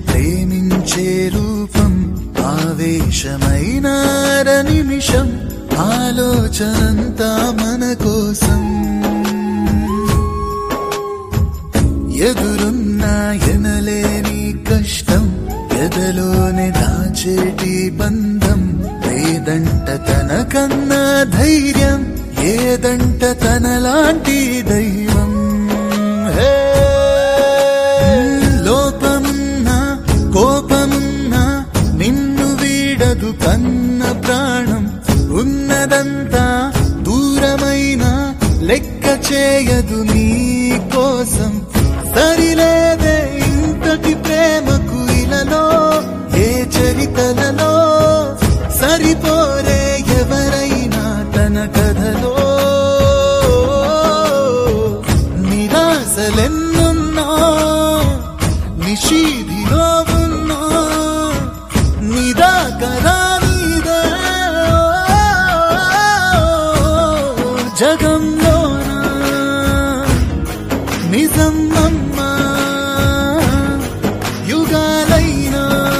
ప్రేమించే రూపం ఆవేశమైన అర నిమిషం ఆలోచనంతా మన కోసం ఎదురున్నా ఎనలేని కష్టం ఎదలోనే దాచేటి బంధం లేదంట తనకన్నా ధైర్యం ఏదంట తనలాంటి దైవం హే! లోపమున్నా కోపమున్నా నిన్ను వీడదు కన్న ప్రాణం ఉన్నదంతా దూరమైన లెక్క చేయదు నీ కోసం సరిలేదే ఇంతటి ప్రేమకు ఇలలో ఏ చరితలలో సరిపోరే ఎవరైనా తన కథలో నిరాశలెన్నున్నా నిషీధిలో ఉన్నా నిరాకరా నీదే జగంలోనా నిజం అమ్మా యుగాలైనా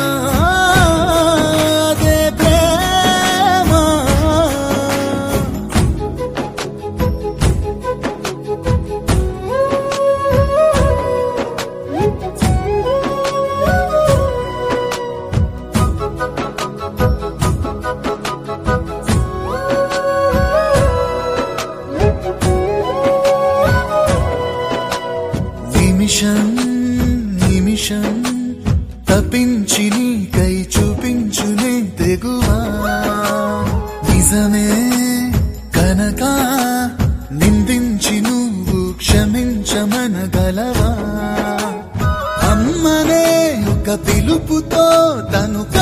అదే ప్రేమ నిమిషం నిమిషం తప్పించి నీకై చూపించునే తెగువా నిజమే కనక నిందించి నువ్వు క్షమించమనగలవా అమ్మనే ఒక పిలుపుతో తను